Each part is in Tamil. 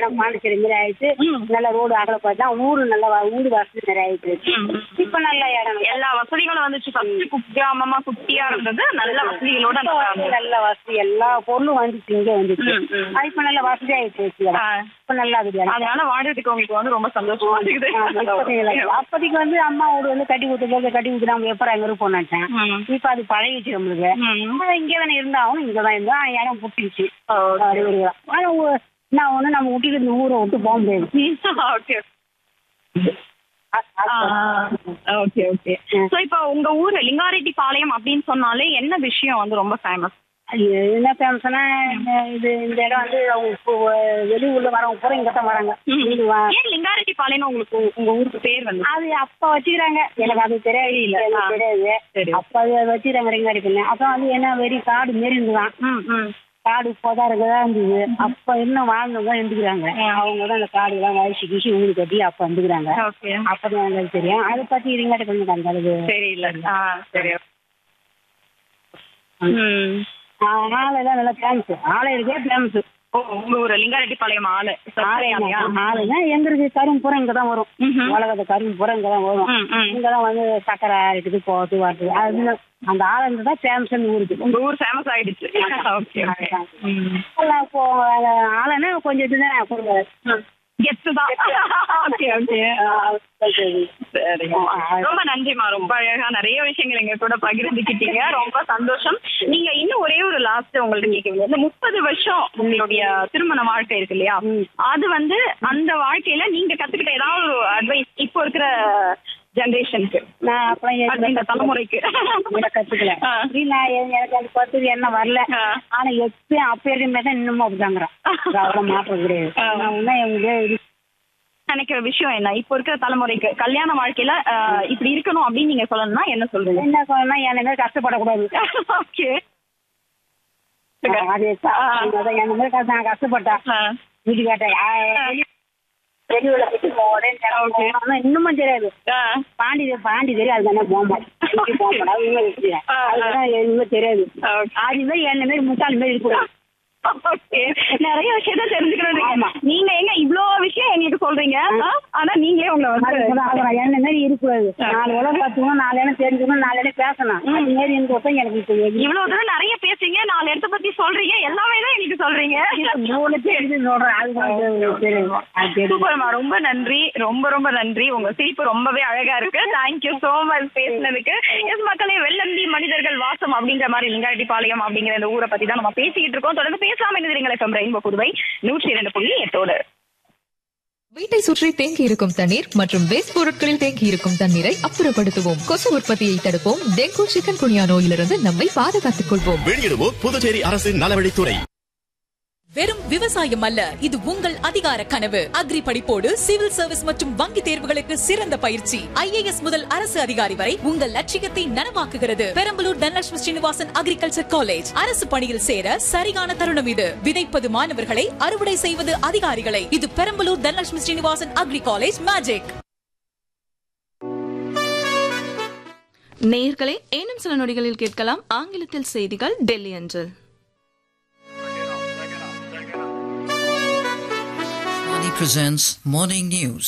இடம் பாண்டிச்சேரி மாதிரி ஆயிடுச்சு நல்ல ரோடு அகல பார்த்தா ஊரு நல்ல வ- ஊரு வசதி நிறைய ஆயிடுச்சு இப்ப நல்ல இடம் எல்லா வசதிகளும் வந்துச்சு ஃபர்ஸ்ட் குக்கிராமமா குட்டியா இருந்தது நல்ல வசதிகளோட இப்ப வந்து நல்ல வசதி எல்லா பொருளும் வந்துச்சு இங்க வந்துச்சு ம், ம். அது இப்ப நல்ல வசதி ஆயிடுச்சு ஆ. இப்ப நல்லா இருக்குது இடம். அதனால வாடுறதுக்கு உங்களுக்கு வந்து ரொம்ப சந்தோஷமா இருக்குது ஆ, இப்போதைக்கு இல்லை. அப்போதைக்கு வந்து அம்மா வீடு வந்து கட்டி கொடுத்து கட்டி கொடுத்து நம்ம எப்பறம் அங்க இருப்போம் நினைச்சேன் ம். இப்ப அது பழகிச்சு நம்மளுக்கு ம். ஆனா இங்கே தானே இருந்தாலும் இங்க தான் இருந்தா இடம் புட்டிச்சு ஆனா ஊ- என்ன ஒண்ணு நம்ம விட்டுட்டு இந்த ஊரை விட்டு போக முடியாது ஓகே அ- அது- ஓகே ஓகே சோ இப்போ உங்க ஊர் லிங்காரெட்டி பாளையம் அப்படின்னு சொன்னாலே என்ன விஷயம் வந்து ரொம்ப ஃபேமஸ் அது என்ன ஃபேமஸ்னா இது இந்த இடம் வந்து அவங்க இப்போ வெளியூர்ல வரவங்க பூரா இங்க தான் வராங்க இது வா- ஏன் லிங்காரெட்டி பாளையம் உங்களுக்கு உங்க ஊருக்கு பேர் வந்து அது அப்ப வச்சுக்கிறாங்க எனக்கு அது தெரியாது இல்ல எனக்கு தெரியாது சரி. அப்ப அது வச்சுக்கிறாங்க ரெங்காடி பண்ணி அப்ப வந்து என்ன வெறும் காடு மாரி இருந்துதான் ம் ம் காடு புதாருக்குதான் இருந்தது அப்ப இன்னும் வாழ்ந்தவங்க தான் இருந்துக்கிறாங்க அவங்க தான் அந்த காடு எல்லாம் வயசு கிசி ஊடு கட்டி அப்ப இருந்துக்கிறாங்க ஓகே அப்பதான் எங்களுக்கு தெரியும் அதை பத்தி இருங்காட்டி கொஞ்சம் அந்த அளவுக்கு சரி இல்ல ஆ சரி ம் ஆளை தான் நல்லா ஃபேமஸ் ஆளை இருக்கே ஃபேமஸ் ஓ உங்க ஊர் லிங்காரெட்டி பாளையம் ஆளு சர்க்கரையாலையா? ஆளுங்க எங்க இருக்கு கரும் பூரா இங்க தான் வரும் ம்ஹும். உலகத்து கரும் பூரா இங்க தான் வரும் ம் ம் இங்க தான் வந்து சக்கரை இருக்குது போகுது வருது அது அந்த ஆளுங்க தான் ஃபேமஸ் ஊருக்கு உங்க ஊர் ஃபேமஸ் ஆயிடுச்சு ஓகே ஓகே ம் எல்லாம் இப்போ ஆளுன்னா கொஞ்சம் இதுதான் கொஞ்சம் கெத்து தான் ஓகே ஓகே சரிங்கம்மா ரொம்ப நன்றிம்மா ரொம்ப அழகா நிறைய விஷயங்கள் எங்க கூட பகிர்ந்துக்கிட்டீங்க ரொம்ப சந்தோஷம் நீங்க இன்னும் ஒரே ஒரு லாஸ்ட் உங்கள்ட்ட கேட்க இந்த முப்பது வருஷம் உங்களுடைய திருமண வாழ்க்கை இருக்கு இல்லையா அது வந்து அந்த வாழ்க்கையில நீங்க கத்துக்கிட்ட ஏதாவது ஒரு அட்வைஸ் இப்போ இருக்கிற ஜெனரேஷனுக்கு நான் அப்புறம் இந்த எனக்கு தலைமுறைக்கு இதை கத்துக்கல ஆ. சரி, நான் எ- எனக்கு அது பத்து என்ன வரல ஆ. ஆனா எப்பயும் அப்ப இருக்குமே தான் இன்னமும் அப்படிதாங்கிறான் அவ்வளவு மாற்றம் கிடையாது ஆ. நான் இன்னும் எங்க இது- நினைக்கிற விஷயம் என்ன இப்போ இருக்கிற தலைமுறைக்கு கல்யாண வாழ்க்கையில ஆஹ், இப்படி இருக்கணும் அப்படின்னு நீங்க சொல்லணும்னா என்ன சொல்றீங்க என்ன சொல்லணும்னா என்ன மாதிரி கஷ்டப்படக்கூடாது ஓகே அது அதான் என்ன மாதிரி கஷ்டம் நான் கஷ்டப்பட்டேன் வீட்டுக்காட்ட வெளியூர்ல போயிட்டு உடனே Okay. ஆனா இன்னமும் தெரியாது பாண்டி பாண்டி தெரியும் அது தானே போமா போமா இன்னும் வச்சுக்கிறேன் ஆ, ஆ. அதுதான் இன்னும் தெரியாது அது மாதிரி என்ன மாதிரி முட்டாள் மாதிரி இருக்கக்கூடாது ஓகே நிறைய விஷயத்த தெரிஞ்சுக்கணும் ஆமா. நீங்க எங்க இவ்ளோ விஷயம் எங்களுக்கு சொல்றீங்க ஆ? ஆனா நீங்களே உங்களை வந்து அதுதான் அப்புறம் என்ன மாதிரி இருக்கக்கூடாது நாலு உலகம் பார்த்துக்கணும் நாலு இடம் தெரிஞ்சுக்கணும் நாலு இடம் பேசணும் அது மாதிரி இருந்தப்ப எனக்கு இப்போ எது- இவ்வளவு தூரம் நிறைய பேசுறீங்க நாலு இடத்த பத்தி சொல்றீங்க எல்லாமே தான் எங்களுக்கு சொல்றீங்க மூணு தெரிஞ்சு சொல்றேன் அதுதான் தெரியும் அது தெரியும் சூப்பர்மா ரொம்ப நன்றி ரொம்ப ரொம்ப நன்றி உங்க சிரிப்பு ரொம்பவே அழகா இருக்கு தேங்க்யூ சோ மச் பேசினதுக்கு எஸ் மக்களே வெள்ளந்தி மனிதர்கள் வாசம் அப்படிங்கிற மாதிரி லிங்காரெட்டி பாளையம் அப்படிங்கிற இந்த ஊரை பத்தி தான் நம்ம பேசிக்கிட்டு இருக்கோம் தொடர்ந்து பேசாம இருந்தீங்களா எஃப்எம் ரெயின்போ புதுவை நூற்றி இரண்டு புள்ளி எட்டோடு வீட்டை சுற்றி தேங்கி இருக்கும் தண்ணீர் மற்றும் வேஸ்ட் பொருட்களில் தேங்கி இருக்கும் தண்ணீரை அப்புறப்படுத்துவோம் கொசு உற்பத்தியை தடுப்போம் டெங்கு சிக்கன் குனியா நோயிலிருந்து நம்மை பாதுகாத்துக் கொள்வோம் வெளியிடுவோர் புதுச்சேரி அரசின் நலவழித்துறை வெறும் விவசாயம் அல்ல இது உங்கள் அதிகார கனவு அக்ரி படிப்போடு சிவில் சர்வீஸ் மற்றும் வங்கி தேர்வுகளுக்கு சிறந்த பயிற்சி ஐஏஎஸ் முதல் அரசு அதிகாரி வரை உங்கள் லட்சியத்தை நனவாக்குகிறது பெரம்பலூர் தனலட்சுமி ஸ்ரீனிவாசன் அக்ரிகல்ச்சர் காலேஜ் அரசு பணியில் சேர சரியான தருணம் இது விதைப்பது மாணவர்களை அறுவடை செய்வது அதிகாரிகளை இது Perambalur Dhanalakshmi Srinivasan agri college magic நேயர்களே இன்னும் சில நொடிகளில் கேட்கலாம் ஆங்கிலத்தில் செய்திகள் டெல்லி அஞ்சல் Money presents Morning News.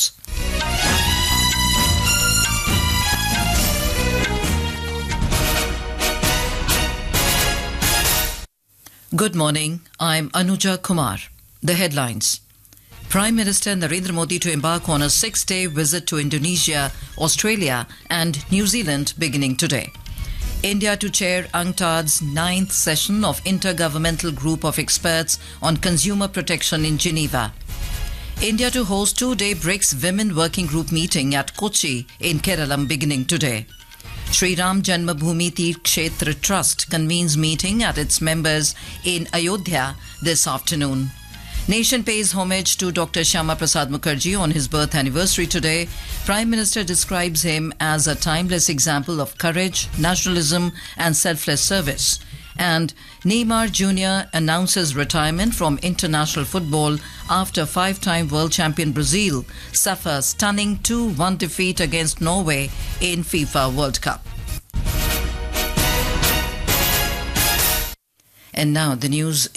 Good morning. I'm Anuja Kumar. The headlines. Prime Minister Narendra Modi to embark on a six day visit to Indonesia, Australia, and New Zealand beginning today. India to chair UNCTAD's ninth session of Intergovernmental Group of Experts on Consumer Protection in Geneva. India to host two-day BRICS Women Working Group meeting at Kochi in Kerala beginning today. Sri Ram Janmabhoomi Tirth Kshetra Trust convenes meeting at its members in Ayodhya this afternoon. Nation pays homage to Dr. Shama Prasad Mukherjee on his birth anniversary today. Prime Minister describes him as a timeless example of courage, nationalism, and selfless service. And Neymar Jr. announces retirement from international football after five time world champion Brazil suffer stunning 2 1 defeat against Norway in FIFA World Cup. And now the news